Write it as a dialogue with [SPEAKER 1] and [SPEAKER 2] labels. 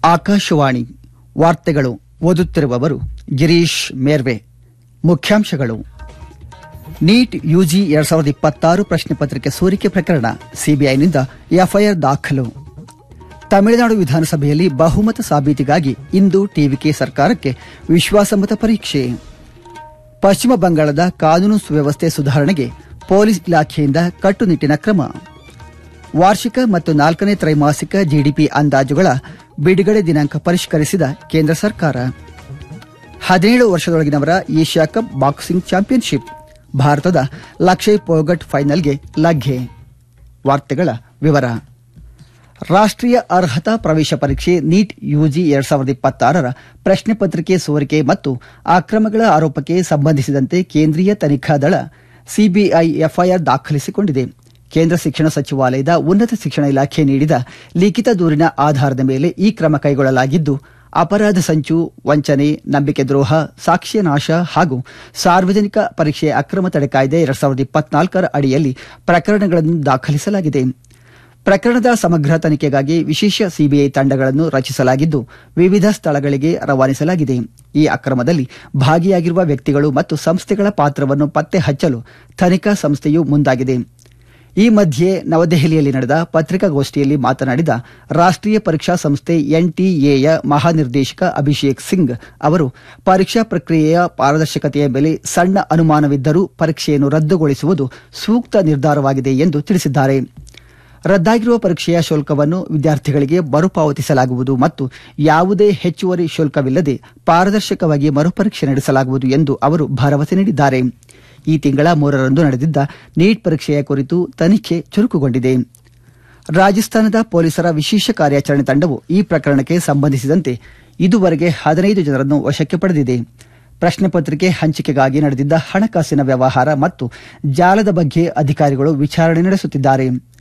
[SPEAKER 1] ಆಕಾಶವಾಣಿ ವಾರ್ತೆಗಳು ಓದುತ್ತಿರುವವರು ಗಿರೀಶ್ ಮೇರ್ವೆ ಮುಖ್ಯಾಂಶಗಳು ನೀಟ್ ಯುಜಿ ಎರಡ್ ಸಾವಿರದ ಇಪ್ಪತ್ತಾರು ಪ್ರಶ್ನೆ ಪತ್ರಿಕೆ ಸೋರಿಕೆ ಪ್ರಕರಣ ಸಿಬಿಐನಿಂದ ಎಫ್ಐಆರ್ ದಾಖಲು ತಮಿಳುನಾಡು ವಿಧಾನಸಭೆಯಲ್ಲಿ ಬಹುಮತ ಸಾಬೀತಿಗಾಗಿ ಇಂದು ಟಿವಿಕೆ ಸರ್ಕಾರಕ್ಕೆ ವಿಶ್ವಾಸಮತ ಪರೀಕ್ಷೆ ಪಶ್ಚಿಮ ಬಂಗಾಳದ ಕಾನೂನು ಸುವ್ಯವಸ್ಥೆ ಸುಧಾರಣೆಗೆ ಪೊಲೀಸ್ ಇಲಾಖೆಯಿಂದ ಕಟ್ಟುನಿಟ್ಟಿನ ಕ್ರಮ ವಾರ್ಷಿಕ ಮತ್ತು ನಾಲ್ಕನೇ ತ್ರೈಮಾಸಿಕ ಜಿಡಿಪಿ ಅಂದಾಜುಗಳ ಬಿಡುಗಡೆ ದಿನಾಂಕ ಪರಿಷ್ಕರಿಸಿದ ಕೇಂದ್ರ ಸರ್ಕಾರ ಹದಿನೇಳು ವರ್ಷದೊಳಗಿನವರ ಏಷ್ಯಾ ಕಪ್ ಬಾಕ್ಸಿಂಗ್ ಚಾಂಪಿಯನ್ಶಿಪ್ ಭಾರತದ ಲಕ್ಷಯ್ ಪೋಗಟ್ ಫೈನಲ್ಗೆ ಲಗ್ಗೆ ವಾರ್ತೆಗಳ ವಿವರ ರಾಷ್ಟ್ರೀಯ ಅರ್ಹತಾ ಪ್ರವೇಶ ಪರೀಕ್ಷೆ ನೀಟ್ ಯುಜಿ ಎರಡ್ ಸಾವಿರದ ಇಪ್ಪತ್ತಾರರ ಪ್ರಶ್ನೆ ಪತ್ರಿಕೆ ಸೋರಿಕೆ ಮತ್ತು ಅಕ್ರಮಗಳ ಆರೋಪಕ್ಕೆ ಸಂಬಂಧಿಸಿದಂತೆ ಕೇಂದ್ರೀಯ ತನಿಖಾ ದಳ ಸಿಬಿಐ ಎಫ್ಐಆರ್ ದಾಖಲಿಸಿಕೊಂಡಿದೆ ಕೇಂದ್ರ ಶಿಕ್ಷಣ ಸಚಿವಾಲಯದ ಉನ್ನತ ಶಿಕ್ಷಣ ಇಲಾಖೆ ನೀಡಿದ ಲಿಖಿತ ದೂರಿನ ಆಧಾರದ ಮೇಲೆ ಈ ಕ್ರಮ ಕೈಗೊಳ್ಳಲಾಗಿದ್ದು ಅಪರಾಧ ಸಂಚು ವಂಚನೆ ನಂಬಿಕೆ ದ್ರೋಹ ಸಾಕ್ಷ್ಯ ನಾಶ ಹಾಗೂ ಸಾರ್ವಜನಿಕ ಪರೀಕ್ಷೆ ಅಕ್ರಮ ತಡೆ ಕಾಯ್ದೆ ಎರಡ್ ಸಾವಿರದ ಇಪ್ಪತ್ನಾಲ್ಕರ ಅಡಿಯಲ್ಲಿ ಪ್ರಕರಣಗಳನ್ನು ದಾಖಲಿಸಲಾಗಿದೆ ಪ್ರಕರಣದ ಸಮಗ್ರ ತನಿಖೆಗಾಗಿ ವಿಶೇಷ ಸಿಬಿಐ ತಂಡಗಳನ್ನು ರಚಿಸಲಾಗಿದ್ದು ವಿವಿಧ ಸ್ಥಳಗಳಿಗೆ ರವಾನಿಸಲಾಗಿದೆ ಈ ಅಕ್ರಮದಲ್ಲಿ ಭಾಗಿಯಾಗಿರುವ ವ್ಯಕ್ತಿಗಳು ಮತ್ತು ಸಂಸ್ಥೆಗಳ ಪಾತ್ರವನ್ನು ಪತ್ತೆ ಹಚ್ಚಲು ತನಿಖಾ ಸಂಸ್ಥೆಯು ಮುಂದಾಗಿದೆ ಈ ಮಧ್ಯೆ ನವದೆಹಲಿಯಲ್ಲಿ ನಡೆದ ಪತ್ರಿಕಾಗೋಷ್ಠಿಯಲ್ಲಿ ಮಾತನಾಡಿದ ರಾಷ್ಟ್ರೀಯ ಪರೀಕ್ಷಾ ಸಂಸ್ಥೆ ಎನ್ಟಿಎಯ ಮಹಾನಿರ್ದೇಶಕ ಅಭಿಷೇಕ್ ಸಿಂಗ್ ಅವರು ಪರೀಕ್ಷಾ ಪ್ರಕ್ರಿಯೆಯ ಪಾರದರ್ಶಕತೆಯ ಮೇಲೆ ಸಣ್ಣ ಅನುಮಾನವಿದ್ದರೂ ಪರೀಕ್ಷೆಯನ್ನು ರದ್ದುಗೊಳಿಸುವುದು ಸೂಕ್ತ ನಿರ್ಧಾರವಾಗಿದೆ ಎಂದು ತಿಳಿಸಿದ್ದಾರೆ ರದ್ದಾಗಿರುವ ಪರೀಕ್ಷೆಯ ಶುಲ್ಕವನ್ನು ವಿದ್ಯಾರ್ಥಿಗಳಿಗೆ ಮರುಪಾವತಿಸಲಾಗುವುದು ಮತ್ತು ಯಾವುದೇ ಹೆಚ್ಚುವರಿ ಶುಲ್ಕವಿಲ್ಲದೆ ಪಾರದರ್ಶಕವಾಗಿ ಮರುಪರೀಕ್ಷೆ ನಡೆಸಲಾಗುವುದು ಎಂದು ಅವರು ಭರವಸೆ ನೀಡಿದ್ದಾರೆ ಈ ತಿಂಗಳ ಮೂರರಂದು ನಡೆದಿದ್ದ ನೀಟ್ ಪರೀಕ್ಷೆಯ ಕುರಿತು ತನಿಖೆ ಚುರುಕುಗೊಂಡಿದೆ ರಾಜಸ್ಥಾನದ ಪೊಲೀಸರ ವಿಶೇಷ ಕಾರ್ಯಾಚರಣೆ ತಂಡವು ಈ ಪ್ರಕರಣಕ್ಕೆ ಸಂಬಂಧಿಸಿದಂತೆ ಇದುವರೆಗೆ ಹದಿನೈದು ಜನರನ್ನು ವಶಕ್ಕೆ ಪಡೆದಿದೆ ಪ್ರಶ್ನೆ ಪತ್ರಿಕೆ ಹಂಚಿಕೆಗಾಗಿ ನಡೆದಿದ್ದ ಹಣಕಾಸಿನ ವ್ಯವಹಾರ ಮತ್ತು ಜಾಲದ ಬಗ್ಗೆ ಅಧಿಕಾರಿಗಳು ವಿಚಾರಣೆ ನಡೆಸುತ್ತಿದ್ದಾರೆ